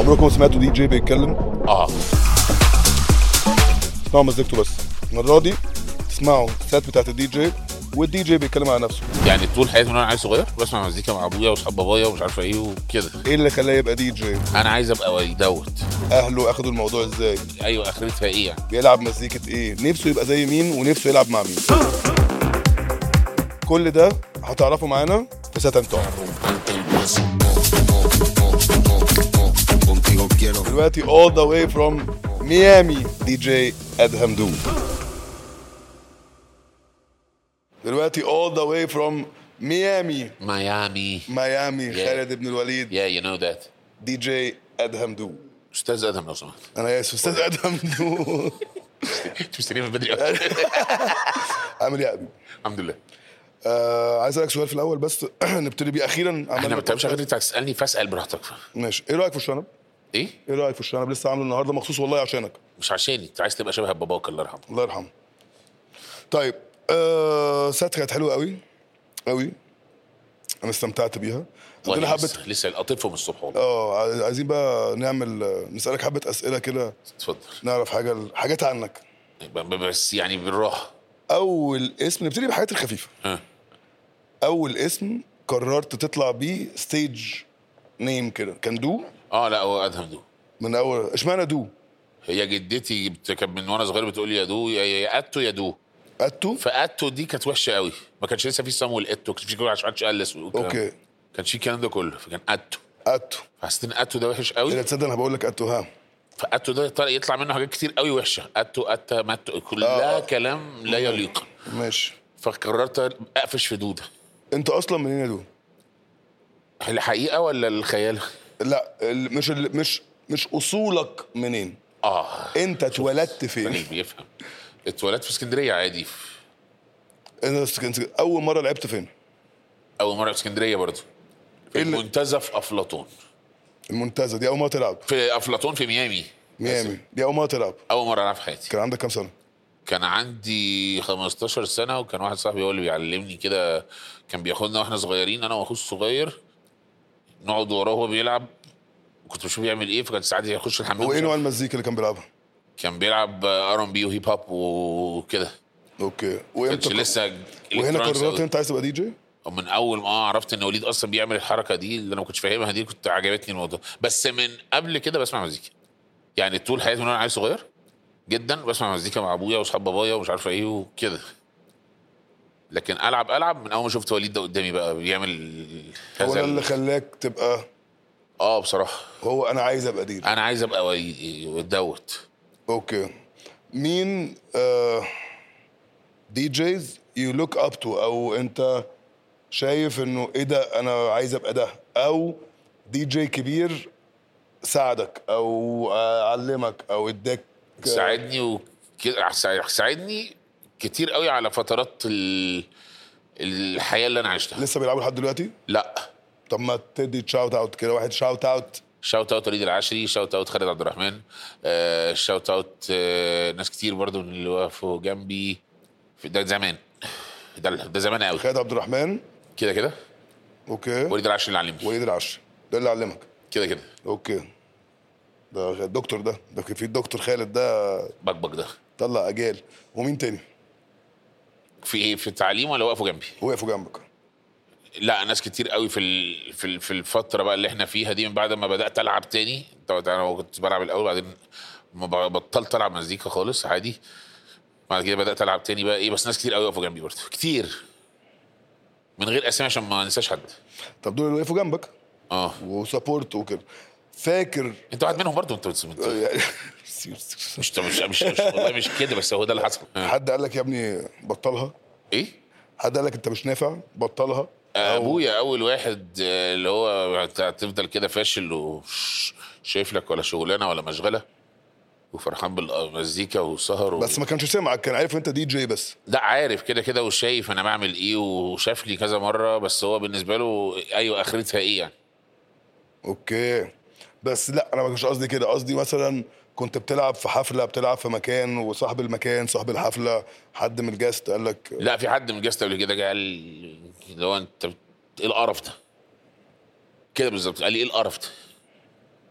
عمركم سمعتوا دي جي بيتكلم اه اسمعوا مزيكته بس المره دي تسمعوا السات بتاعت الدي جي والدي جي بيتكلم على نفسه يعني طول حياتي من وانا عيل صغير بسمع مزيكا مع ابويا واصحاب بابايا ومش عارفه ايه وكده ايه اللي خلاه يبقى دي جي انا عايز ابقى وي دوت اهله اخدوا الموضوع ازاي ايوه اخرتها ايه يعني بيلعب مزيكة ايه نفسه يبقى زي مين ونفسه يلعب مع مين كل ده هتعرفوا معانا في سات اند توك Contigo quiero دلوقتي all the way from ميامي دي جي ادهم دو دلوقتي all the way from ميامي ميامي ميامي Yeah. خالد بن الوليد يا يو نو ذات دي جي ادهم دو استاذ ادهم لو سمحت انا اسف استاذ ادهم دو انت مستنيه من بدري قوي عامل ايه يا حبيبي الحمد لله آه عايز اسالك سؤال في الاول بس نبتدي بيه اخيرا احنا ما بتعملش غير انت هتسالني فاسال براحتك ماشي ايه رايك في الشنب؟ ايه ايه رايك في الشنب لسه عامله النهارده مخصوص والله عشانك مش عشاني انت عايز تبقى شبه باباك الله يرحمه الله يرحمه طيب آه سات كانت حلوه قوي قوي انا استمتعت بيها عندنا والله حبه لسه, لسه قاطفهم الصبح والله اه عايز- عايزين بقى نعمل آه، نسالك حبه اسئله كده اتفضل نعرف حاجه حاجات عنك ب- ب- بس يعني بالراحه اول اسم نبتدي بالحاجات الخفيفه ها. اول اسم قررت تطلع بيه ستيج نيم كده كان دو اه لا هو ادهم دو من اول اشمعنى دو هي جدتي بت- كانت من وانا صغير بتقول لي يا دو يا يا اتو يا دو اتو فاتو دي كانت وحشه قوي ما كانش لسه في صامويل اتو كانش في كده عشان محدش قلس والكلام اوكي ده. كانش في الكلام ده كله فكان اتو اتو فحسيت ان اتو ده وحش ايه قوي ده تصدق انا بقول لك اتو ها فاتو ده طلع- يطلع منه حاجات كتير قوي وحشه اتو اتا ماتو كلها آه. كلام لا يليق ماشي فقررت اقفش في دوده انت اصلا منين يا دو؟ الحقيقه ولا الخيال؟ لا ال- مش ال- مش مش اصولك منين اه انت اتولدت فين راجل بيفهم اتولدت في اسكندريه عادي انت كنت اول مره لعبت فين اول مره في اسكندريه برضه في إيه اللي- المنتزه في افلاطون المنتزه دي اول مره تلعب في افلاطون في ميامي ميامي دي اول مره تلعب اول مره العب في حياتي كان عندك كام سنه كان عندي 15 سنه وكان واحد صاحبي هو اللي بيعلمني كده كان بياخدنا واحنا صغيرين انا واخوه الصغير نقعد وراه وهو بيلعب كنت بشوف بيعمل ايه فكان ساعات يخش الحمام وايه مش نوع عارف. المزيكا اللي كان بيلعبها كان بيلعب ار ام بي وهيب هوب وكده اوكي كانش وامتى لسه وهنا electronics قررت أوي. انت عايز تبقى دي جي من اول ما آه عرفت ان وليد اصلا بيعمل الحركه دي اللي انا ما كنتش فاهمها دي كنت عجبتني الموضوع بس من قبل كده بسمع مزيكا يعني طول حياتي من وانا عيل صغير جدا بسمع مزيكا مع ابويا واصحاب بابايا ومش عارفه ايه وكده لكن العب العب من اول ما شفت وليد ده قدامي بقى بيعمل هو هذا ده اللي ال- خلاك تبقى اه بصراحه هو انا عايز ابقى دي جي انا عايز ابقى وي- دوت اوكي مين دي جيز يو لوك اب تو او انت شايف انه ايه ده انا عايز ابقى ده او دي جي كبير ساعدك او آه، علمك او اداك ساعدني وكده ساعدني كتير قوي على فترات ال... الحياه اللي انا عشتها لسه بيلعبوا لحد دلوقتي لا طب ما تدي شاوت اوت كده واحد شاوت اوت شاوت اوت وليد العشري شاوت اوت خالد عبد الرحمن آه شاوت اوت آه ناس كتير برضو من اللي وقفوا جنبي في ده زمان ده ده زمان قوي خالد عبد الرحمن كده كده اوكي وليد العشري اللي علمني وليد العشري ده اللي علمك كده كده اوكي ده الدكتور ده ده في الدكتور خالد ده بكبك ده طلع اجيال ومين تاني في ايه في التعليم ولا وقفوا جنبي وقفوا جنبك لا ناس كتير قوي في ال... في ال... في الفتره بقى اللي احنا فيها دي من بعد ما بدات العب تاني طبعا انا كنت بلعب الاول بعدين ما ب- بطلت العب مزيكا خالص عادي بعد كده بدات العب تاني بقى ايه بس ناس كتير قوي وقفوا جنبي برضه كتير من غير اسامي عشان ما ننساش حد طب دول اللي وقفوا جنبك اه وسابورت وكده فاكر انت واحد منهم برضه انت بت- بت- يعني مش مش مش, مش والله مش كده بس هو ده اللي حصل آه. حد قال لك يا ابني بطلها ايه حد قال لك انت مش نافع بطلها ابويا اول واحد آه، اللي هو هت- هتفضل كده فاشل وشايف لك ولا شغلانه ولا مشغله وفرحان بالمزيكا والسهر و... بس ما كانش سامعك كان عارف انت دي جي بس لا عارف كده كده وشايف انا بعمل ايه وشاف لي كذا مره بس هو بالنسبه له ايوه اخرتها ايه يعني اوكي بس لا انا ما كانش قصدي كده قصدي مثلا كنت بتلعب في حفله بتلعب في مكان وصاحب المكان صاحب الحفله حد من الجاست قال لك لا في حد من الجاست قبل كده جه قال لي اللي هو انت بت- ايه القرف ده كده بالظبط قال لي ايه القرف ده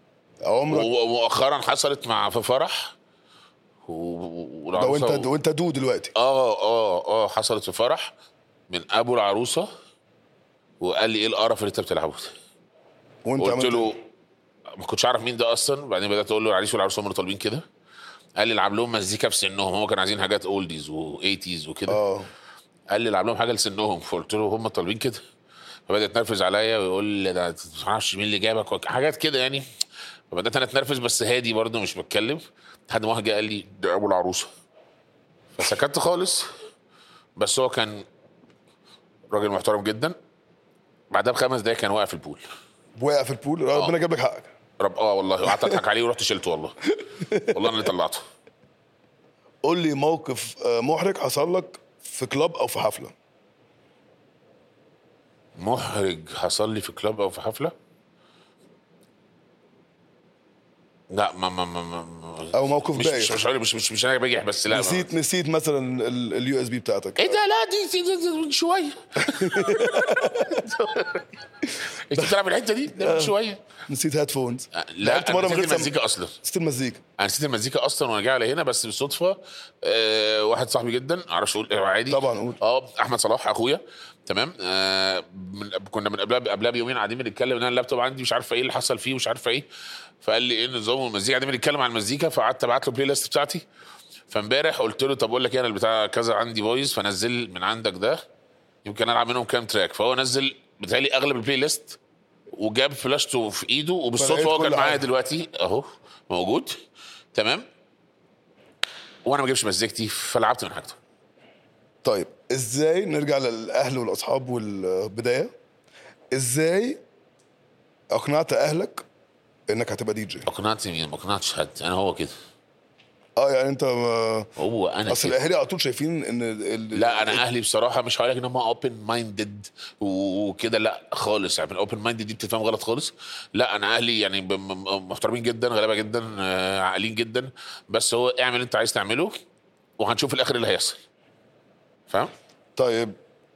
عمرك ومؤخرا حصلت مع في فرح و... و- ده والعروسة وانت وانت دو دلوقتي اه اه اه حصلت في فرح من ابو العروسه وقال لي ايه القرف اللي انت بتلعبه ده؟ وانت قلت عملت له ما كنتش اعرف مين ده اصلا بعدين بدات اقول له العريس والعروسه هم اللي طالبين كده قال لي العب لهم مزيكا في سنهم هم كانوا عايزين حاجات اولديز و80s وكده اه قال لي العب لهم حاجه لسنهم فقلت له هم طالبين كده فبدا يتنرفز عليا ويقول لي ده أنت ما اعرفش مين اللي جابك وك- حاجات كده يعني فبدات انا اتنرفز بس هادي برضه مش بتكلم لحد ما واحد جه قال لي ده ابو العروسه فسكت خالص بس هو كان راجل محترم جدا بعدها بخمس دقايق كان واقف في البول وقع في البول ربنا جاب لك حقك رب اه والله وقعدت اضحك عليه ورحت شلته والله والله انا اللي طلعته قول لي موقف آه، محرج حصل لك في كلاب او في حفله محرج حصل لي في كلاب او في حفله لا ما ما ما, ما ما- او موقف مش مش بايخ مش مش مش, مش انا بجح بس لا ما- نسيت نسيت مثلا اليو اس بي بتاعتك ايه ده لا دي, دي, دي, دي من شويه انت بتلعب الحته دي ده من شويه نسيت هيدفونز لا لعبت انا مره من نسيت غير سم... المزيكا اصلا نسيت المزيكا انا نسيت المزيكا اصلا وانا جاي على هنا بس بالصدفه آه واحد صاحبي جدا معرفش اقول إيه، عادي طبعا قول. اه احمد صلاح اخويا تمام آه من كنا من قبلها قبلها بيومين قاعدين بنتكلم ان انا اللابتوب عندي مش عارفه ايه اللي حصل فيه مش عارفه ايه فقال لي ايه النظام المزيكا قاعدين بنتكلم عن المزيكا فقعدت ابعت له بلاي ليست بتاعتي فامبارح قلت له طب اقول لك ايه انا البتاع كذا عندي بايظ فنزل من عندك ده يمكن العب منهم كام تراك فهو نزل بيتهيألي اغلب البلاي ليست وجاب فلاشته في ايده وبالصدفه فلقيت هو كان كل معايا حاجة. دلوقتي اهو موجود تمام وانا ما جبتش مزيكتي فلعبت من حاجته طيب ازاي نرجع للاهل والاصحاب والبدايه ازاي اقنعت اهلك انك هتبقى دي جي اقنعت مين ما اقنعتش حد انا هو كده اه يعني انت ما... هو انا اصل كده. الاهالي على طول شايفين ان ال... لا انا اهلي بصراحه مش هقول لك ان هم اوبن مايندد وكده لا خالص يعني الاوبن مايندد دي بتتفهم غلط خالص لا انا اهلي يعني ب- م- محترمين جدا غلابه جدا آه، عاقلين جدا بس هو اعمل اللي انت عايز تعمله وهنشوف في الاخر إيه اللي هيحصل فاهم طيب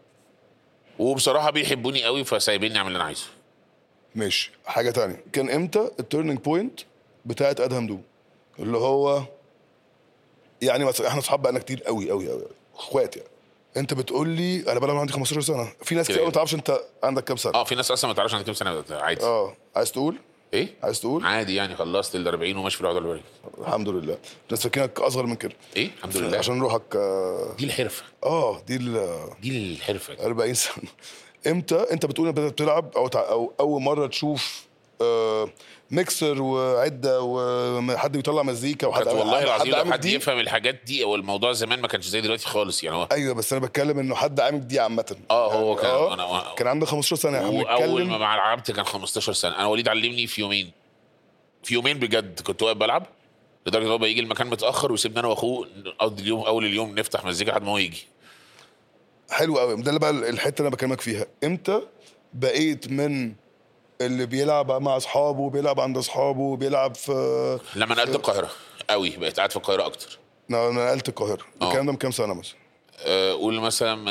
وبصراحه بيحبوني قوي فسايبيني اعمل اللي انا عايزه ماشي حاجه تانية كان امتى التيرنينج بوينت بتاعت ادهم دو اللي هو يعني مثلا احنا اصحاب بقالنا كتير قوي قوي قوي اخوات يعني انت بتقول لي انا بقى عندي 15 سنه في ناس كتير كده. قوي ما تعرفش انت عندك كام سنه اه في ناس اصلا ما تعرفش انا كام سنه عادي اه عايز تقول ايه عايز تقول عادي يعني خلصت ال 40 وماشي في ال 41 الحمد لله الناس فاكرينك اصغر من كده ايه الحمد لله عشان روحك اه دي الحرفه آه، دي ال دي الحرفه 40 سنه امتى انت بتقول انك بدات تلعب او تع... او اول مره تشوف آه ميكسر وعده وحد بيطلع مزيكا وحد كانت والله العظيم لو عامل حد دي يفهم الحاجات دي او الموضوع زمان ما كانش زي دلوقتي خالص يعني هو ايوه بس انا بتكلم انه حد عامل دي عامه اه هو كان اه انا كان عنده 15 سنه احنا واول بنتكلم ما لعبت كان 15 سنه انا وليد علمني في يومين في يومين بجد كنت واقف بلعب لدرجه ان هو بيجي المكان متاخر ويسيبني انا واخوه نقضي اليوم اول اليوم نفتح مزيكا لحد ما هو يجي حلو قوي ده اللي بقى الحته اللي انا بكلمك فيها امتى بقيت من اللي بيلعب مع اصحابه بيلعب عند اصحابه بيلعب في لما نقلت القاهره قوي بقيت قاعد في القاهره اكتر انا نقلت القاهره اه. الكلام ده من كام سنه مثلا آه، قول مثلا من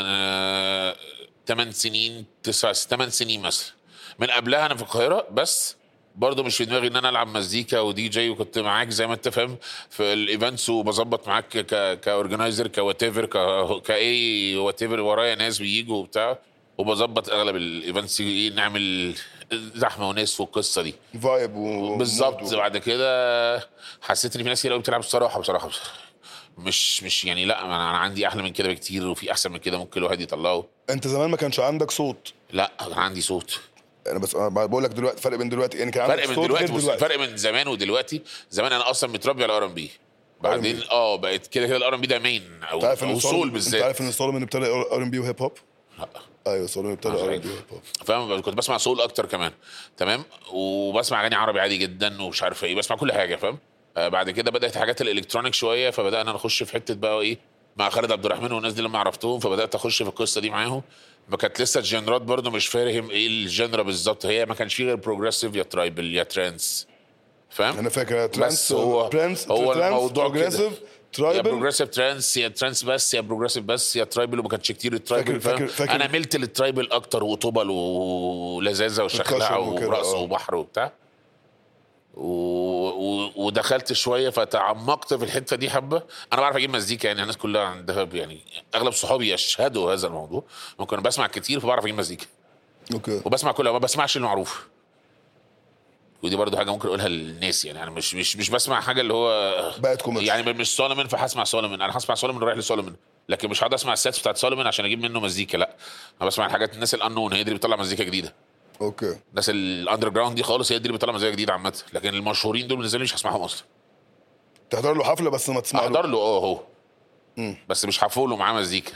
8 سنين 9 8 سنين مثلا من قبلها انا في القاهره بس برضه مش في دماغي ان انا العب مزيكا ودي جي وكنت معاك زي ما انت فاهم في الايفنتس وبظبط معاك ك كاورجنايزر كوات ايفر كاي وات ايفر ورايا ناس بيجوا وبتاع وبظبط اغلب الايفنتس ايه نعمل زحمه وناس والقصه دي فايب و بالظبط بعد كده حسيت ان في ناس كتير قوي بتلعب بصراحه بصراحه بصراحه مش مش يعني لا انا أنا عندي احلى من كده بكتير وفي احسن من كده ممكن الواحد يطلعه انت زمان ما كانش عندك صوت لا كان عندي صوت انا بس انا بقول لك دلوقتي فرق بين دلوقتي يعني كان عندك فرق من صوت دلوقتي غير بص دلوقتي فرق من زمان ودلوقتي زمان انا اصلا متربي على ار ام بي بعدين اه بقت كده كده الار ام بي ده مين او انت عارف ان او سولو سول انت بالذات عارف ان سولو من ابتدى ار ام بي وهيب هوب لا. ايوه سولو ابتدى عارف. ار ام بي وهيب هوب فاهم كنت بسمع سول اكتر كمان تمام وبسمع اغاني عربي عادي جدا ومش عارف ايه بسمع كل حاجه فاهم آه بعد كده بدات حاجات الالكترونيك شويه فبدانا نخش في حته بقى ايه مع خالد عبد الرحمن والناس دي لما عرفتهم فبدات اخش في القصه دي معاهم ما كانت لسه الجنرات برضو مش فاهم ايه الجنرا بالظبط هي ما كانش فيه غير بروجريسيف يا ترايبل يا ترانس فاهم انا فاكر ترانس هو- ترانس هو ترانس الموضوع كده. بروجريسيف يا ترايبل بروجريسيف ترانس يا ترانس بس يا بروجريسيف بس يا ترايبل وما كانش كتير الترايبل فاكر- فاهم فاكر- انا ملت للترايبل اكتر وطبل ولذاذه وشخلعه وكده، ورقص اه. وبحر وبتاع و... و- ودخلت شويه فتعمقت في الحته دي حبه انا بعرف اجيب مزيكا يعني الناس كلها عندها يعني اغلب صحابي يشهدوا هذا الموضوع ممكن بسمع كتير فبعرف اجيب مزيكا اوكي وبسمع كله ما بسمعش المعروف ودي برضو حاجه ممكن اقولها للناس يعني انا مش مش مش بسمع حاجه اللي هو بقت كوميرشال يعني مش سولomon فهسمع سولomon انا هسمع سولomon رايح لسولomon لكن مش هقعد اسمع السيتس بتاعت سولomon عشان اجيب منه مزيكا لا انا بسمع الحاجات الناس الانون هي دي اللي بتطلع مزيكا جديده اوكي الناس الاندر جراوند دي خالص هي دي اللي بتطلع مزيكا جديده عامه لكن المشهورين دول بالنسبه لي مش هسمعهم اصلا تحضر له حفله بس ما تسمع احضر له له اه هو بس مش هفولو معاه مزيكا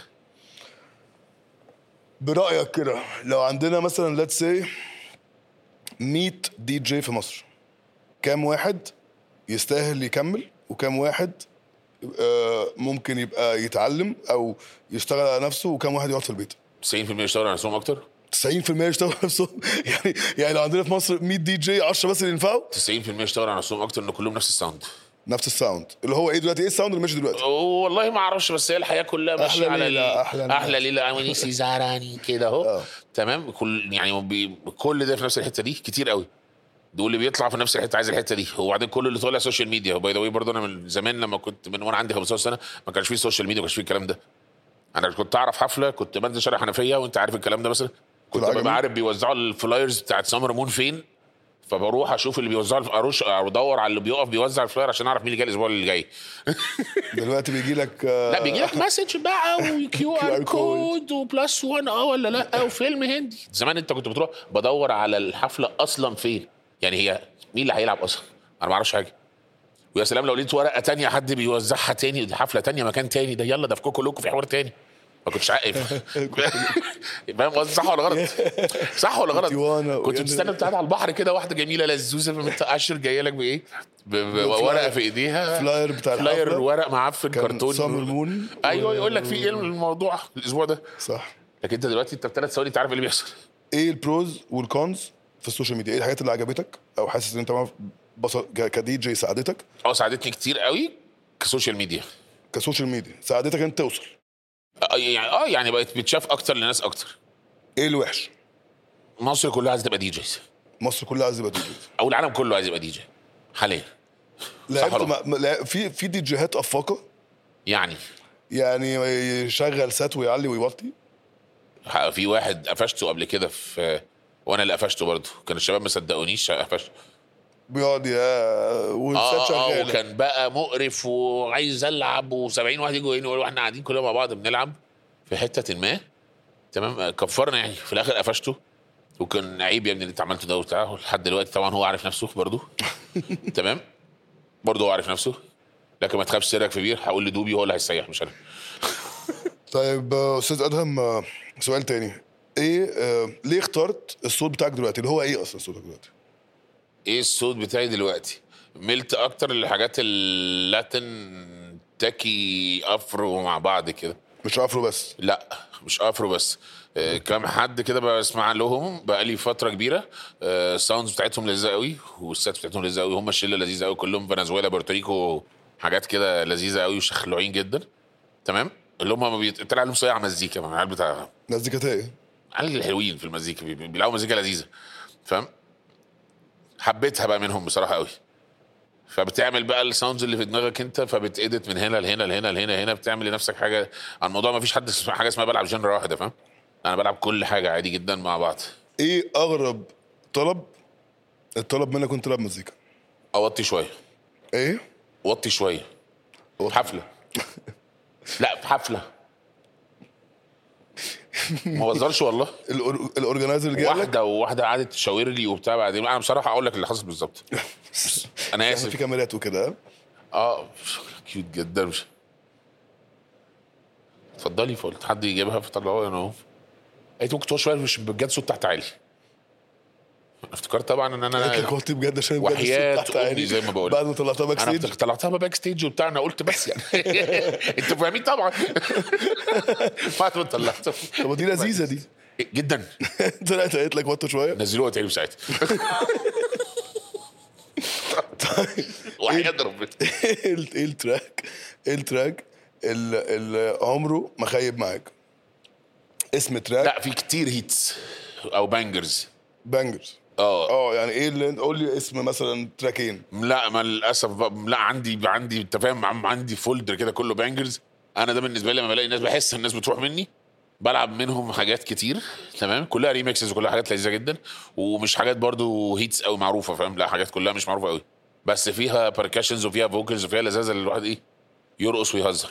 برايك كده لو عندنا مثلا ليتس سي 100 دي جي في مصر كام واحد يستاهل يكمل وكام واحد آه، ممكن يبقى يتعلم او يشتغل على نفسه وكام واحد يقعد في البيت 90% يشتغلوا على نفسهم اكتر 90% يشتغلوا على نفسهم يعني يعني لو عندنا في مصر 100 دي جي 10 بس اللي ينفعوا 90% يشتغلوا على نفسهم اكتر ان كلهم نفس الساوند نفس الساوند اللي هو ايه دلوقتي ايه الساوند اللي ماشي دلوقتي والله ما اعرفش بس هي الحياه كلها ماشيه أحلى على ليلة، ال- أحلى ناس. احلى ليله عمانيسي زعراني كده اهو آه. تمام كل يعني بي كل ده في نفس الحته دي كتير قوي دول اللي بيطلع في نفس الحته عايز الحته دي وبعدين كل اللي طالع سوشيال ميديا باي ذا واي برضه انا من زمان لما كنت من وانا عندي 15 سنه ما كانش فيه سوشيال ميديا ما كانش فيه الكلام ده انا كنت اعرف حفله كنت بنزل شارع حنفيه وانت عارف الكلام ده مثلا كنت العجمي؟ ببقى عارف بيوزعوا الفلايرز بتاعت سمر مون فين فبروح اشوف اللي بيوزعوا اروش ادور على اللي بيقف بيوزع الفلاير عشان اعرف مين اللي جاي الاسبوع اللي جاي دلوقتي بيجي لك آه، لا بيجي لك مسج بقى وكيو ار QR كود وبلس 1 اه ولا لا وفيلم هندي زمان انت كنت بتروح بدور على الحفله اصلا فين يعني هي مين اللي هيلعب اصلا انا ما اعرفش حاجه ويا سلام لو لقيت ورقه تانية حد بيوزعها تاني دي حفله تانية مكان تاني ده يلا ده في كوكو لوكو في حوار تاني ما كنتش عاقف فاهم قصدي صح ولا غلط؟ صح ولا غلط؟ تيوانا كنت ويعني- بتستنى بتاعت على البحر كده واحده جميله لزوزه من اشر جايه لك بايه؟ ب- ب- ورقه في ايديها فلاير بتاع فلاير الحفلة. ورق معفن كان كرتون سامر مون ايوه يقول لك في ايه الموضوع الاسبوع ده صح لكن انت دلوقتي انت بثلاث ثواني انت عارف ايه اللي بيحصل ايه البروز والكونز في السوشيال ميديا ايه الحاجات اللي عجبتك او حاسس ان انت ما- بص- ك- كدي جي ساعدتك اه ساعدتني كتير قوي كسوشيال ميديا كسوشيال ميديا ساعدتك انت توصل اه يعني اه يعني بقت بتشاف اكتر لناس اكتر ايه الوحش مصر كلها عايزه تبقى دي جيز مصر كلها عايزه تبقى دي جي او العالم كله عايز يبقى دي جي حاليا لعبت ولا مع... لا- في في دي جيهات افاقه يعني يعني يشغل سات ويعلي ويوطي في واحد قفشته قبل كده في وانا اللي قفشته برضه كان الشباب ما صدقونيش قفشته بيقعد يا والسات اه اه شغاله وكان بقى مقرف وعايز العب و70 واحد يجوا هنا واحنا قاعدين كلنا مع بعض بنلعب في حته ما تمام آه، كفرنا يعني في الاخر قفشته وكان عيب يا ابني اللي انت عملته ده وبتاع لحد دلوقتي طبعا هو عارف نفسه برضه تمام برضه هو عارف نفسه لكن ما تخافش سرك في بير هقول لدوبي هو اللي هيسيح مش انا طيب آه، استاذ ادهم آه، سؤال تاني ايه آه، ليه اخترت الصوت بتاعك دلوقتي اللي هو ايه اصلا صوتك دلوقتي ايه الصوت بتاعي دلوقتي ملت اكتر للحاجات اللاتن تاكي افرو مع بعض كده مش افرو بس لا مش افرو بس آه، كام حد كده بسمع لهم بقالي فتره كبيره آه، الساوندز بتاعتهم لذيذه قوي والسات بتاعتهم لذيذه قوي هم الشله لذيذه قوي كلهم فنزويلا بورتوريكو حاجات كده لذيذه قوي وشخلوعين جدا تمام اللي هم ما بيت- طلع لهم صياع مزيكا من العيال بتاع الناس دي كانت ايه؟ العيال الحلوين في المزيكا بي- بيلعبوا مزيكا لذيذه فاهم حبيتها بقى منهم بصراحه قوي فبتعمل بقى الساوندز اللي في دماغك انت فبتأدت من هنا لهنا لهنا لهنا هنا بتعمل لنفسك حاجه على الموضوع ما فيش حد اسمه حاجه اسمها بلعب جنرا واحده فاهم انا بلعب كل حاجه عادي جدا مع بعض ايه اغرب طلب الطلب منك وانت تلعب مزيكا؟ اوطي شويه ايه؟ وطي شويه حفله لا في حفله ما بهزرش والله الأور- الاورجنايزر اللي جاي لك واحده وواحده قعدت تشاور لي وبتاع بعدين انا بصراحه اقول لك اللي حصل بالظبط انا في اسف كاميرات وكده ها؟ اه كيوت جدا مش اتفضلي فقلت حد يجيبها فطلعوها انا اهو قالت ممكن تقول شويه مش بجد صوت تحت عالي افتكرت طبعا ان قلت انا لك وطي بجد عشان بجد الصوت وحياة تحت أمي عالي زي ما بقول. بعد ما طلعتها باك انا ستيج طلعتها باك ستيج وبتاع انا قلت بس يعني انتوا فاهمين طبعا بعد ما طلعتها طب ما دي لذيذه دي جدا طلعت قالت لك وطي شويه نزلوها تاني في ساعتها وحياة ربنا ايه ال- إيه التراك ايه التراك اللي, اللي عمره ما خيب معاك اسم تراك لا في كتير هيتس او بانجرز بانجرز اه اه يعني ايه اللي قول لي اسم مثلا تراكين لا ما للاسف بقى لا عندي عندي انت فاهم عم- عندي فولدر كده كله بانجرز انا ده بالنسبه لي لما بلاقي الناس بحس الناس بتروح مني بلعب منهم حاجات كتير تمام كلها ريميكسز وكلها حاجات لذيذه جدا ومش حاجات برضو هيتس قوي معروفه فاهم لا حاجات كلها مش معروفه قوي بس فيها باركشنز وفيها فوكلز وفيها لذاذه اللي الواحد ايه يرقص ويهزر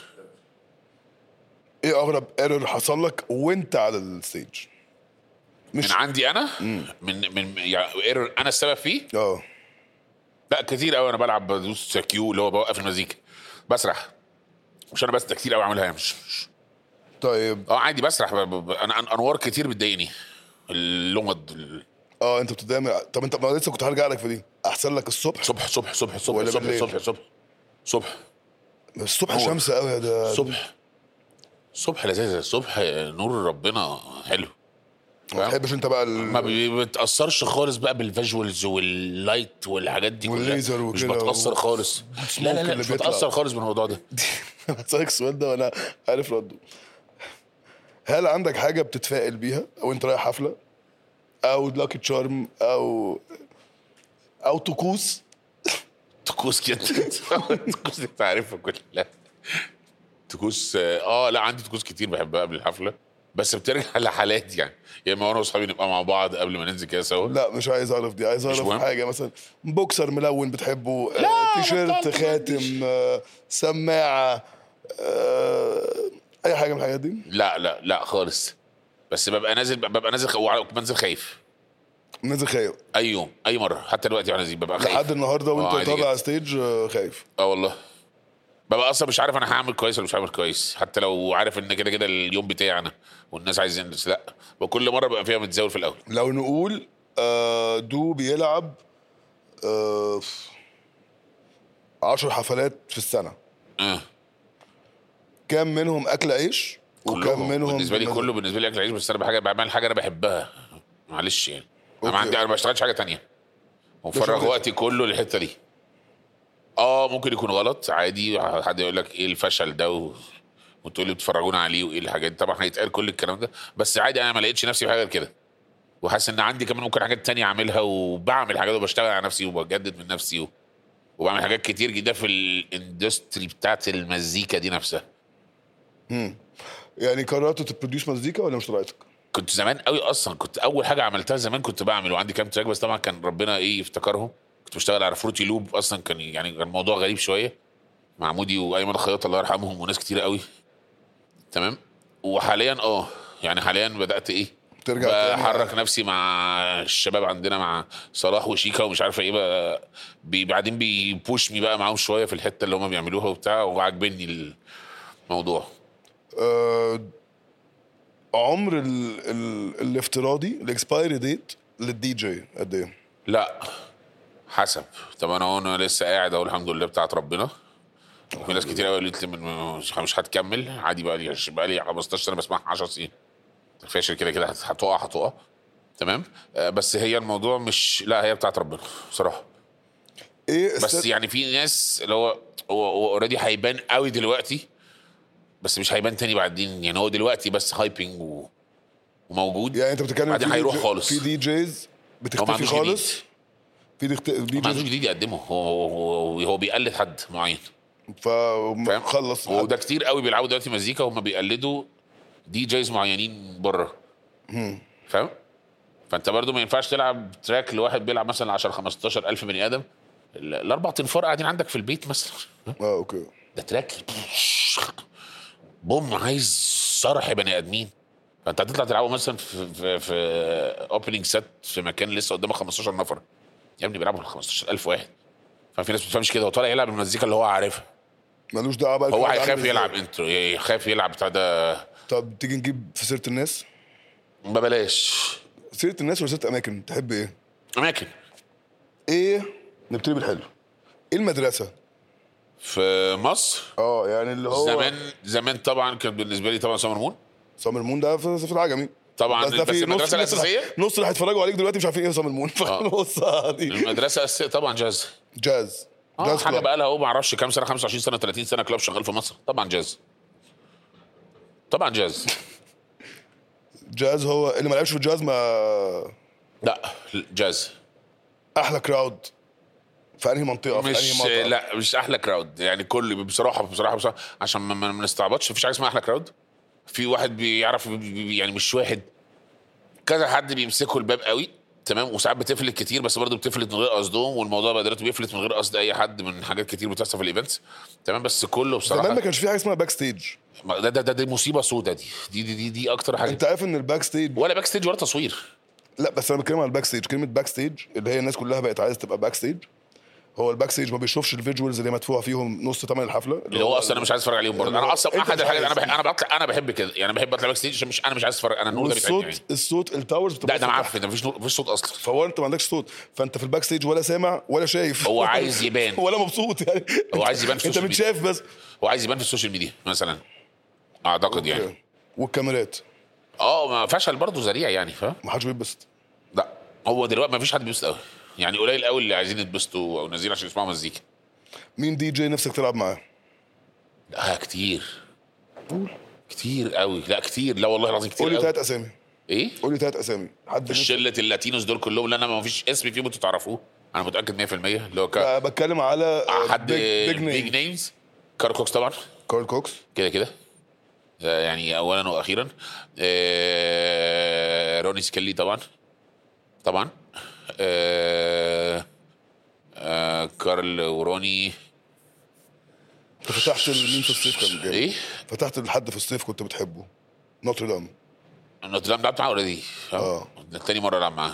ايه اغرب ايرور حصل لك وانت على الستيج مش من عندي انا من من يعني ايرور انا السبب فيه اه لا كتير قوي انا بلعب بدوس كيو اللي هو بوقف المزيكا بسرح مش انا بس ده كتير قوي اعملها مش, مش طيب اه عادي بسرح ب- ب- ب- انا أن- انوار كتير بتضايقني اللمض ال- اه انت بتتضايق طب انت ما لسه كنت هرجع لك في دي احسن لك الصبح صبح صبح صبح صبح ولا صبح بالليل؟ صبح صبح صبح الصبح نور. شمس قوي يا ده صبح صبح لذيذ الصبح نور ربنا حلو ما فاهم؟ تحبش انت بقى ال... ما بي- بتأثرش خالص بقى بالفيجوالز واللايت والحاجات دي كلها والليزر مش وكده بتأثر و- خالص لا لا لا اللي مش بيطلع. بتأثر خالص بالموضوع ده هسألك السؤال ده وانا عارف رده هل عندك حاجة بتتفائل بيها او انت رايح حفلة او لاكي تشارم او او طقوس طقوس كده طقوس دي انت عارفها كلها طقوس اه لا عندي طقوس كتير بحبها قبل الحفله بس بترجع لحالات يعني يا اما انا واصحابي نبقى مع بعض قبل ما ننزل كده سوا لا مش عايز اعرف دي عايز اعرف مهم؟ حاجة مثلا بوكسر ملون بتحبه لا، آه، تيشيرت بطلت خاتم آه، سماعة آه، اي حاجة من الحاجات دي لا لا لا خالص بس ببقى نازل ببقى نازل خ- بنزل خايف نازل خايف اي يوم اي مره حتى دلوقتي وانا نازل ببقى خايف لحد النهارده آه، وانت عادي طالع جدا. على ستيج آه، خايف اه والله ببقى اصلا مش عارف انا هعمل كويس ولا مش هعمل كويس حتى لو عارف ان كده كده اليوم بتاعي انا والناس عايزين بس لا وكل مره ببقى فيها متزاول في الاول لو نقول آه، دو بيلعب آه، في عشر حفلات في السنة اه كام منهم أكل عيش وكام كلهم منهم بالنسبه لي بمزاج؟ كله بالنسبه لي اكل عيش بس انا بحاجه بعمل حاجه انا بحبها معلش يعني انا ما أوكي. عندي انا ما بشتغلش حاجه تانية ومفرغ شغل. وقتي كله للحته دي اه ممكن يكون غلط عادي حد يقول لك ايه الفشل ده و... وتقول لي بتفرجونا عليه وايه الحاجات دي طبعا هيتقال كل الكلام ده بس عادي انا ما لقيتش نفسي في حاجه غير كده وحاسس ان عندي كمان ممكن حاجات تانية اعملها وبعمل حاجات وبشتغل على نفسي وبجدد من نفسي و... وبعمل حاجات كتير جدا في الاندستري بتاعت المزيكا دي نفسها يعني قررت تبروديوس مزيكا ولا مش طلعتك؟ كنت زمان قوي اصلا كنت اول حاجه عملتها زمان كنت بعمل وعندي كام تراك بس طبعا كان ربنا ايه يفتكرهم كنت بشتغل على فروتي لوب اصلا كان يعني كان الموضوع غريب شويه مع مودي وايمن خياط الله يرحمهم وناس كتير قوي تمام وحاليا اه يعني حاليا بدات ايه ترجع تاني بحرك نفسي مع الشباب عندنا مع صلاح وشيكا ومش عارفه ايه بقى بي بعدين بيبوش مي بقى معاهم شويه في الحته اللي هم بيعملوها وبتاع وعاجبني الموضوع آه، عمر ال... ال... الافتراضي الاكسبايري ديت للدي جي قد ايه؟ لا حسب طب انا انا لسه قاعد اهو الحمد لله بتاعت ربنا وفي ناس كتير قوي قالت لي من- مش مش هتكمل عادي بقى لي بقى لي 15 سنه بسمعها 10 سنين فاشل كده كده هت- هتقع هتقع تمام آه، بس هي الموضوع مش لا هي بتاعت ربنا بصراحه ايه بس است- يعني في ناس اللي هو هو هو اوريدي هيبان قوي دلوقتي بس مش هيبان تاني بعدين يعني هو دلوقتي بس هايبنج و... وموجود يعني انت بتتكلم بعدين في هيروح دي- خالص. في دي جيز هو ما بتختفي عندوش خالص جديد. في دي, دي ما عندوش جيز جديد يقدمه هو هو, هو بيقلد حد معين فاهم فخلص وده كتير قوي بيلعبوا دلوقتي مزيكا هم بيقلدوا دي جيز معينين بره فاهم فانت برضو ما ينفعش تلعب تراك لواحد بيلعب مثلا 10 15 الف بني ادم ال- الاربع تنفار قاعدين عندك في البيت مثلا اه اوكي ده تراك بوم عايز صرح بني ادمين فانت هتطلع تلعبه مثلا في في, في اوبننج سيت في مكان لسه قدامك 15 نفر يا ابني بيلعبوا 15000 واحد ففي ناس ما بتفهمش كده هو طالع يلعب المزيكا اللي هو عارفها ملوش دعوه بقى هو الكود عامل هيخاف إزاي. يلعب انترو يخاف يلعب بتاع ده طب تيجي نجيب في سيره الناس ما بلاش سيره الناس ولا سيره اماكن تحب ايه؟ اماكن ايه نبتدي بالحلو ايه المدرسه؟ في مصر اه يعني اللي هو زمان زمان طبعا كان بالنسبه لي طبعا سمر مون سامر مون ده في, في العجمي طبعا بس ده بس في المدرسه نص الاساسيه نص اللي هيتفرجوا عليك دلوقتي مش عارفين ايه سامر مون فبص دي المدرسه الاساسيه طبعا جاز جاز اه جاز حاجه كلاب. بقى لها هو ما اعرفش كام سنه 25 سنه 30 سنه كلاب شغال في مصر طبعا جاز طبعا جاز جاز هو اللي ما لعبش في الجاز ما لا جاز احلى كراود في انهي منطقه في انهي مش مطعم لا مش احلى كراود يعني كل بصراحه بصراحه بصراحه عشان ما, ما ما نستعبطش مفيش حاجه اسمها احلى كراود في واحد بيعرف بي- بي- يعني مش واحد كذا حد بيمسكوا الباب قوي تمام وساعات بتفلت كتير بس برضه بتفلت من غير قصدهم والموضوع بقى دلوقتي بيفلت من غير قصد اي حد من حاجات كتير بتحصل في الايفنتس تمام بس كله زمان بصراحه ما كانش في حاجه اسمها باك ستيج ده ده ده, دي مصيبه سودة دي دي دي, دي, دي اكتر حاجه انت عارف ان الباك ستيج ولا باك ستيج ولا تصوير لا بس انا بتكلم على الباك ستيج كلمه باك ستيج اللي هي الناس كلها بقت عايزه تبقى باك ستيج هو الباك ستيج ما بيشوفش الفيجوالز اللي مدفوع فيهم نص ثمن الحفله اللي هو اصلا انا مش عايز اتفرج عليهم برضه انا اصلا انت احد مش الحاجات انا عايز. بحب انا بطلع انا بحب كده يعني بحب اطلع باك ستيج عشان مش انا مش عايز اتفرج انا النور ده بيتعبني يعني. والصوت الصوت التاورز لا بتبقى ده معفن ده مفيش نور مفيش صوت اصلا فهو انت ما عندكش صوت فانت في الباك ستيج ولا سامع ولا شايف هو عايز يبان. ولا مبسوط يعني هو عايز يبان في انت السوشيال متشاف بس هو عايز يبان في السوشيال ميديا مثلا اعتقد يعني والكاميرات اه ما فشل برضه ذريع يعني فاهم ما حدش بيتبسط لا هو دلوقتي ما فيش حد بيبسط قوي يعني قليل قوي اللي عايزين يتبسطوا او نازلين عشان يسمعوا مزيكا مين دي جي نفسك تلعب معاه لا كتير كتير قوي لا كتير لا والله العظيم كتير قول لي قوي ثلاث اسامي ايه قول لي ثلاث اسامي حد نفسك- شله اللاتينوس دول كلهم اللي انا ما فيش اسم فيهم انتوا تعرفوه انا متاكد 100% اللي هو ك... آه، بتكلم على آه، حد بيج بيج نيم نيمز كارل كوكس طبعا كارل كوكس كده كده ده يعني اولا واخيرا آه روني سكيلي طبعا طبعا آه آه كارل وروني انت فتحت مين في الصيف كان جاي ايه فتحت لحد في الصيف كنت بتحبه نوتردام نوتردام لعبت معاه اوريدي اه. تاني مره العب معاه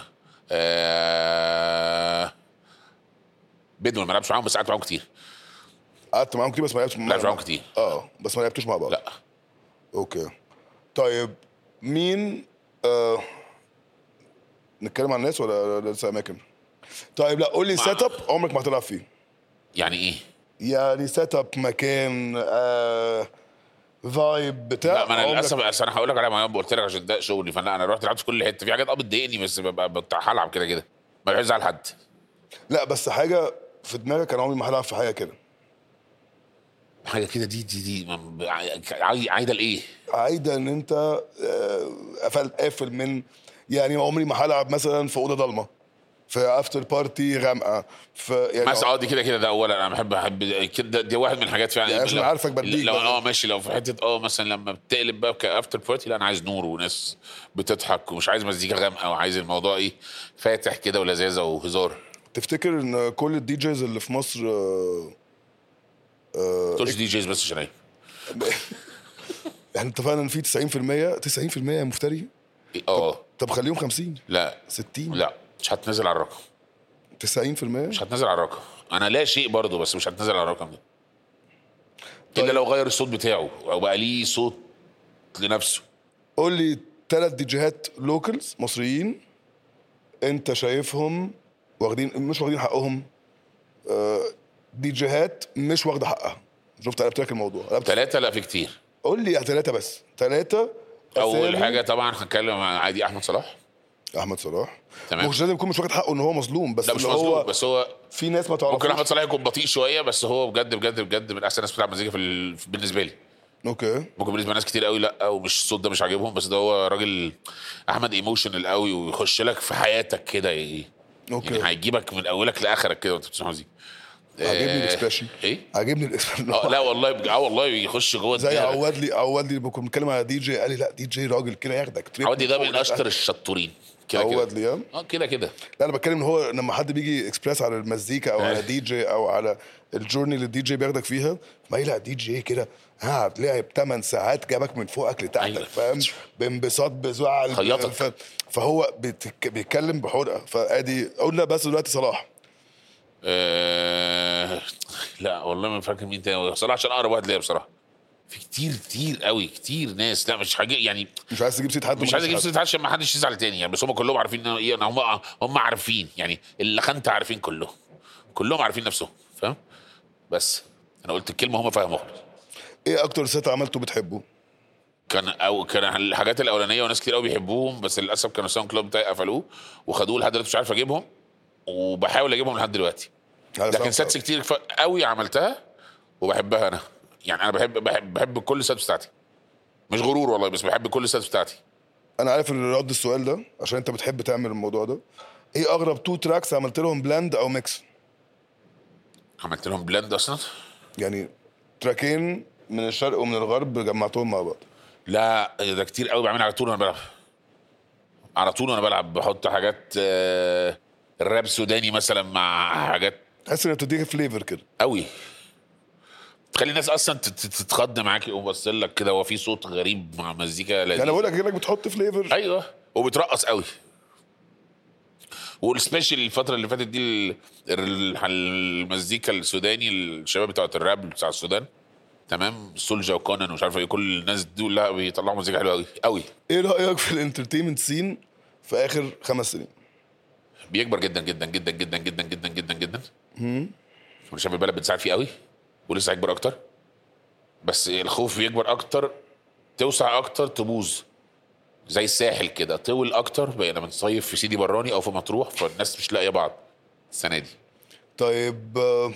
آه بدون ما لعبش معاهم بس قعدت معاهم كتير قعدت معاهم كتير بس ما لعبتش لعبت معاهم كتير اه بس ما لعبتوش مع بعض لا اوكي طيب مين آه نتكلم عن الناس ولا لسه اماكن طيب لا قول لي سيت اب عمرك ما هتلعب فيه يعني ايه يعني سيت اب مكان آه فايب بتاع لا ما انا عمرك- للاسف أصل انا هقول لك على ما قلت لك عشان ده شغلي فلا انا رحت لعبت في كل حته في حاجات اه بتضايقني بس ببقى بتاع هلعب كده كده ما بحبش ازعل حد لا بس حاجه في دماغك انا عمري ما هلعب في حاجه كده حاجه كده دي دي دي ما- عاي- عايده لايه؟ عايده ان انت آه، قفل قافل من يعني عمري ما هلعب مثلا في اوضه ضلمه في افتر بارتي غامقه في يعني مثلا اه دي كده كده ده اولا انا بحب احب كده دي واحد من الحاجات فعلا يعني عشان لو- عارفك بديك لو بس. اه ماشي لو في حته اه مثلا لما بتقلب بقى كافتر بارتي لا انا عايز نور وناس بتضحك ومش عايز مزيكا غامقه وعايز الموضوع ايه فاتح كده ولذاذه وهزار تفتكر ان كل الدي جيز اللي في مصر آه، ما تقولش دي جيز بس عشان عيب احنا اتفقنا ان في 90% 90% مفتري إيه، اه طب خليهم 50 لا 60 لا مش هتنزل على الرقم 90% مش هتنزل على الرقم انا لا شيء برضه بس مش هتنزل على الرقم ده طيب. الا لو غير الصوت بتاعه او بقى ليه صوت لنفسه قول لي ثلاث دي جيهات لوكالز مصريين انت شايفهم واخدين مش واخدين حقهم آه، دي جيهات مش واخده حقها شفت قلبت لك الموضوع قلبت ثلاثة لا في كتير قول لي ثلاثه بس ثلاثه اول حاجه طبعا هنتكلم عن عادي احمد صلاح احمد صلاح تمام. مش لازم يكون مش واخد حقه ان هو مظلوم بس لا مش اللي مظلوم هو بس هو في ناس ما تعرفوش ممكن احمد صلاح يكون بطيء شويه بس هو بجد بجد بجد من احسن الناس بتلعب مزيكا في ال... بالنسبه لي اوكي ممكن بالنسبه لناس كتير قوي لا ومش الصوت ده مش عاجبهم بس ده هو راجل احمد ايموشنال قوي ويخش لك في حياتك كده ي- اوكي يعني هيجيبك من اولك لاخرك كده وانت بتسمع مزيكا عاجبني آه، الاكسبريشن ايه؟ عاجبني الاكسبريشن اه لا والله بج- اه والله يخش جوه زي دماغك. عواد لي عواد لي كنت بتكلم على دي جي قال لي لا دي جي راجل كده ياخدك تريب عودي ده فوق من لتحت. اشطر الشطورين كده عواد كده لي ها؟ اه كده كده لا انا بتكلم ان هو لما حد بيجي اكسبريس على المزيكا او على دي جي او على الجورني اللي الدي جي بياخدك فيها ما لا دي جي كده قاعد لعب 8 ساعات جابك من فوقك لتحتك أيوة. فاهم بانبساط بزعل خيطك. ف- فهو بيتك- بيتكلم بحرقه فادي قلنا بس دلوقتي صلاح آه لا والله ما فاكر مين تاني صلاح عشان اقرب واحد ليا بصراحه في كتير كتير قوي كتير ناس لا مش حاجه يعني مش عايز تجيب سيره حد مش عايز اجيب سيره عشان ما حدش يزعل تاني يعني بس هم كلهم عارفين إن ايه هم هم عارفين يعني اللي خنت عارفين كلهم كلهم عارفين نفسهم فاهم بس انا قلت الكلمه هم فاهموها ايه اكتر سيت عملته بتحبه؟ كان او كان الحاجات الاولانيه وناس كتير قوي بيحبوهم بس للاسف كانوا الساوند كلوب بتاعي قفلوه وخدوه لحد دلوقتي مش عارف اجيبهم وبحاول اجيبهم لحد دلوقتي على لكن ساوند ساتس كلاود. كتير ف- قوي عملتها وبحبها انا يعني انا بحب بحب بحب كل الساتس بتاعتي مش غرور والله بس بحب كل الساتس بتاعتي انا عارف ان رد السؤال ده عشان انت بتحب تعمل الموضوع ده ايه اغرب تو تراكس عملت لهم بلاند او ميكس عملت لهم بلند اصلا يعني تراكين من الشرق ومن الغرب جمعتهم مع بعض لا ده كتير قوي بعملها على طول وانا بلعب على طول وانا بلعب بحط حاجات آه، الراب سوداني مثلا مع حاجات تحس انها بتديك فليفر كده قوي تخلي الناس اصلا تت- تت- تتخض معاك يقوم باص لك كده هو في صوت غريب مع مزيكا يعني لذيذه انا بقول لك كأنك بتحط فليفر ايوه وبترقص قوي والسبيشال الفترة اللي فاتت دي ال- ال- المزيكا السوداني الشباب بتوعت الراب بتاع السودان تمام سولجا وكونان ومش عارف ايه كل الناس دول لا بيطلعوا مزيكا حلوه قوي قوي ايه رايك في الانترتينمنت سين في اخر خمس سنين بيكبر جدا جدا جدا جدا جدا جدا جدا جدا وشباب البلد بتساعد فيه قوي ولسه هيكبر اكتر بس الخوف بيكبر اكتر توسع اكتر تبوظ زي الساحل كده طول اكتر بقينا بنصيف في سيدي براني او في مطروح فالناس مش لاقيه بعض السنه دي طيب آه،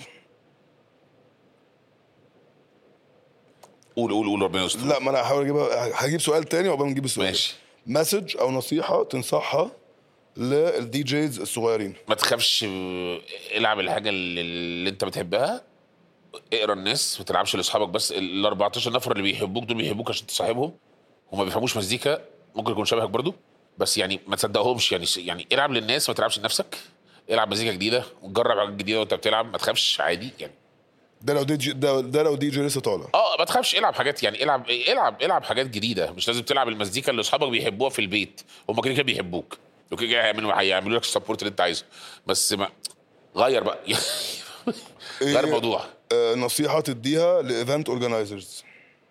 قول قول قول ربنا يستر لا ما انا هحاول اجيبها هجيب سؤال تاني وقبل ما نجيب السؤال ماشي مسج او نصيحه تنصحها للدي جيز الصغيرين ما تخافش العب الحاجه اللي, اللي انت بتحبها اقرا الناس ما تلعبش لاصحابك بس ال 14 نفر اللي بيحبوك دول بيحبوك عشان تصاحبهم وما بيفهموش مزيكا ممكن يكون شبهك برضو بس يعني ما تصدقهمش يعني يعني العب للناس ما تلعبش لنفسك العب مزيكا جديده وجرب حاجات جديده وانت بتلعب ما تخافش عادي يعني ده لو دي جي ده, ده لو دي جي لسه طالع اه ما تخافش العب حاجات يعني العب العب العب حاجات جديده مش لازم تلعب المزيكا اللي اصحابك بيحبوها في البيت هم كده كده بيحبوك وكده كده هيعملوا هيعملوا لك السبورت اللي انت عايزه بس ما غير بقى غير الموضوع آه، نصيحه تديها لايفنت اورجنايزرز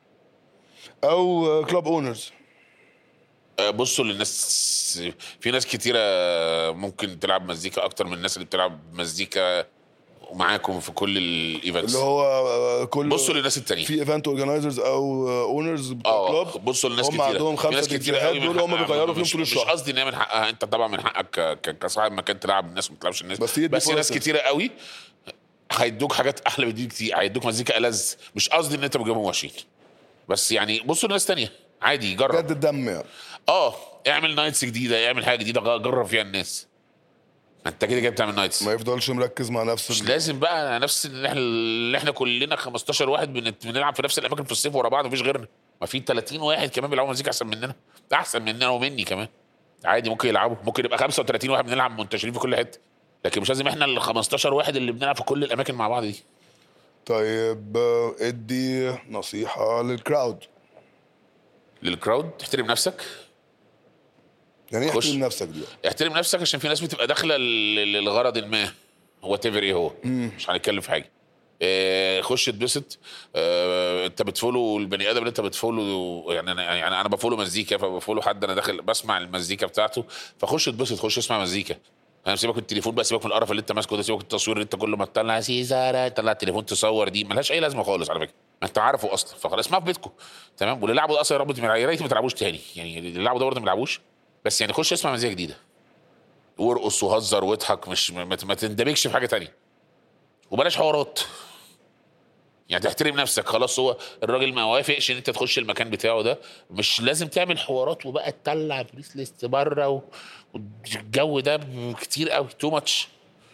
او كلاب اونرز آه، بصوا للناس في ناس كتيرة ممكن تلعب مزيكا أكتر من الناس اللي بتلعب مزيكا ومعاكم في كل الايفنتس اللي هو آه، كل بصوا للناس التانية في ايفنت اورجنايزرز او اونرز بتوع اه كلاب بصوا للناس هم كتيرة عندهم في خمسة ناس كتيرة ديجيهات قوي من دول هم حقها. بيغيروا فيهم مش- طول مش الشهر. قصدي ان هي من حقها انت طبعا من حقك ك- ك- كصاحب مكان تلعب الناس ما تلعبش الناس بس يدي بس في ناس فرصة. كتيرة قوي هيدوك حاجات احلى من دي كتير هيدوك مزيكا ألذ مش قصدي ان انت بتجيبهم وحشين بس يعني بصوا لناس تانية عادي جرب جد الدم يعني اه اعمل نايتس جديده اعمل حاجه جديده غ- جرب فيها الناس ما انت كده كده بتعمل نايتس ما يفضلش مركز مع نفسه مش لازم بقى نفس اللي احنا اللي احنا كلنا 15 واحد بنت- بنلعب في نفس الاماكن في الصيف ورا بعض مفيش غيرنا ما في 30 واحد كمان بيلعبوا مزيكا احسن مننا احسن مننا ومني كمان عادي ممكن يلعبوا ممكن يبقى 35 واحد بنلعب منتشرين في كل حته لكن مش لازم احنا ال 15 واحد اللي بنلعب في كل الاماكن مع بعض دي طيب آه، ادي نصيحة للكراود للكراود تحترم نفسك يعني ايه خش. احترم نفسك دي احترم نفسك عشان في ناس بتبقى داخله ل- لغرض ما هو تيفر ايه هو مش هنتكلم في حاجه آه، خش اتبسط آه، انت بتفولو البني ادم اللي انت بتفولو يعني انا يعني انا بفولو مزيكا فبفولو حد انا داخل بسمع المزيكا بتاعته فخش اتبسط خش اسمع مزيكا انا سيبك من التليفون بقى سيبك من القرف اللي انت ماسكه ده سيبك من التصوير اللي انت كل ما تطلع سيزارة تطلع التليفون تصور دي ملهاش اي لازمه خالص على فكره ما انت عارفه اصلا فخلاص اسمعه في بيتكم تمام واللي لعبوا ده اصلا يا رب يا ريت ما تلعبوش تاني يعني اللي لعبوا ده برضه ما تلعبوش بس يعني خش اسمع مزيكا جديده وارقص وهزر واضحك مش ما, ما تندمجش في حاجه تانية وبلاش حوارات يعني تحترم نفسك خلاص هو الراجل ما وافقش ان انت تخش المكان بتاعه ده مش لازم تعمل حوارات وبقى تطلع بريس ليست بره و... والجو ده كتير قوي تو ماتش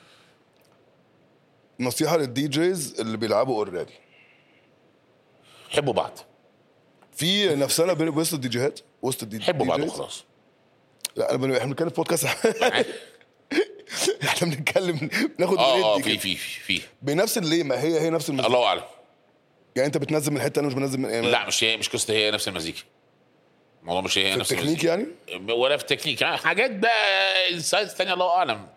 نصيحة للدي جيز اللي بيلعبوا اوريدي حبوا بعض في نفسنا بين وسط الديجيهات وسط الدي حبوا بعض DJs. وخلاص لا انا بن- احنا بنتكلم في بودكاست احنا بنتكلم بناخد اه اه وندي في كده. في في في بنفس اللي ما هي هي نفس المزيكا الله اعلم يعني انت بتنزل من حته انا مش بنزل من يعني لا مش هي مش قصه هي نفس المزيكا الموضوع مش هي في نفس التكنيك المزيكا يعني ولا في التكنيك حاجات بقى انسايتس تانية الله اعلم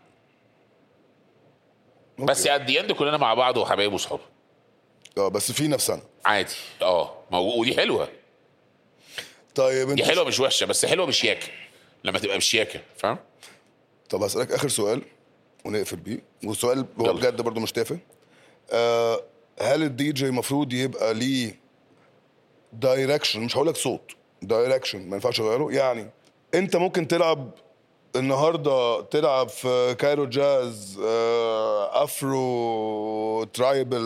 بس أوكي. ات دي اند كلنا مع بعض وحبايب وصحاب اه بس في نفسنا عادي اه موجود ودي حلوه طيب دي انت حلوه مش وحشه بس حلوه بشياكه لما تبقى بشياكه فاهم طب هسألك آخر سؤال ونقفل بيه والسؤال هو يلا. بجد برضه مش تافه آه هل الدي جي المفروض يبقى ليه دايركشن مش هقول لك صوت دايركشن ما ينفعش اغيره يعني انت ممكن تلعب النهارده تلعب في كايرو جاز آه افرو ترايبل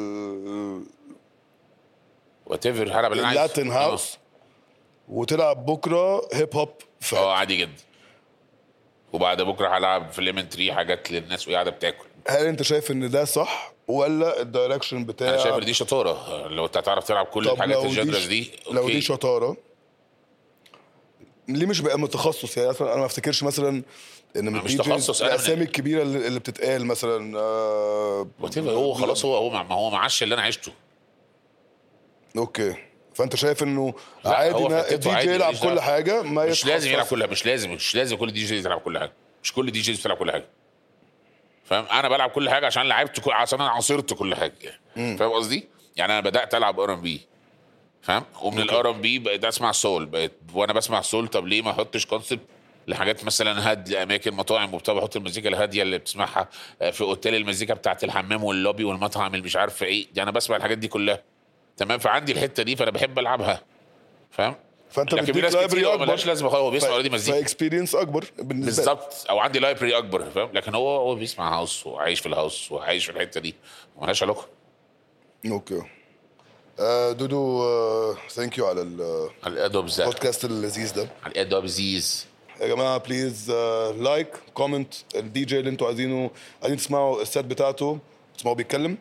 وات ايفر هلعب اللي انا عايزه لاتين هاوس وتلعب بكره هيب هوب اه آه، عادي جدا وبعد بكره هلعب في ليمون تري حاجات للناس وهي قاعده بتاكل هل انت شايف ان ده صح ولا الدايركشن بتاع انا شايف ان دي شطاره لو انت هتعرف تلعب كل طب الحاجات لو الجنرز ش- دي لو أوكي. دي شطاره ليه مش بقى متخصص يعني مثلا انا ما افتكرش مثلا ان من مش الدي جيز تخصص، أنا من- الاسامي الكبيره اللي اللي بتتقال مثلا آه Whatever، هو خلاص هو هو ما هو معاش اللي انا عشته اوكي فانت شايف انه لا، عادي هو ما فكرته الدي عادي، جي يلعب ماليش كل دعوة. حاجه ما مش لازم يلعب يتخصص. كلها مش لازم مش لازم كل دي جيز يلعب كل حاجه مش كل دي جيز بتلعب كل حاجه فاهم انا بلعب كل حاجه عشان لعبت كل عشان انا عاصرت كل حاجه فاهم قصدي يعني انا بدات العب ار ام بي فاهم ومن الار ام بي بقيت اسمع سول بقيت وانا بسمع سول طب ليه ما احطش كونسبت لحاجات مثلا هاد لاماكن مطاعم وبتاع بحط المزيكا الهاديه اللي بتسمعها آه، في اوتيل المزيكا بتاعت الحمام واللوبي والمطعم اللي مش عارف ايه دي انا بسمع الحاجات دي كلها تمام فعندي الحته دي فانا بحب العبها فاهم فانت لكن في بتديك ناس لايبرري كتير اكبر ملهاش لازمه خالص هو بيسمع اوريدي مزيكا فاكسبيرينس اكبر بالنسبه لك. بالظبط او عندي لايبرري اكبر فاهم لكن هو هو بيسمع هاوس وعايش في الهاوس وعايش في الحته دي ملهاش علاقه اوكي آه دودو ثانك يو على على الادوب زي البودكاست اللذيذ ده على الادوب زيز يا جماعه بليز لايك كومنت الدي جي اللي انتوا عايزينه عايزين تسمعوا السيت بتاعته تسمعوا بيتكلم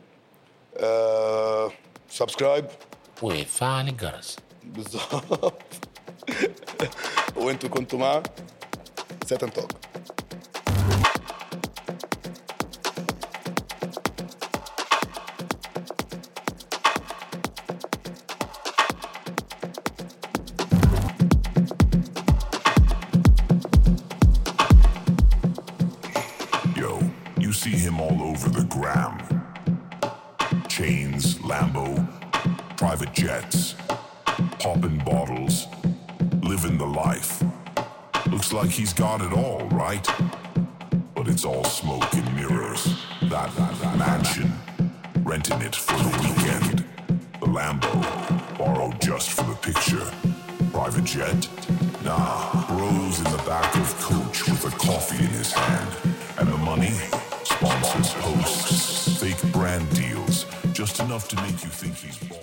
سبسكرايب وفعل الجرس بالظبط وانتوا كنتوا مع سيت اند توك Yo, you see him all over the gram. Chains, Lambo, private jets, popping bottles, living the life. Looks like he's got it all, right? But it's all smoke and mirrors. That, that, that mansion, renting it for the weekend. The Lambo, borrowed just for the picture. Private jet? Nah, bros in the back of coach with a coffee in his hand. And the money? Sponsors, hosts, fake brand deals, just enough to make you think he's.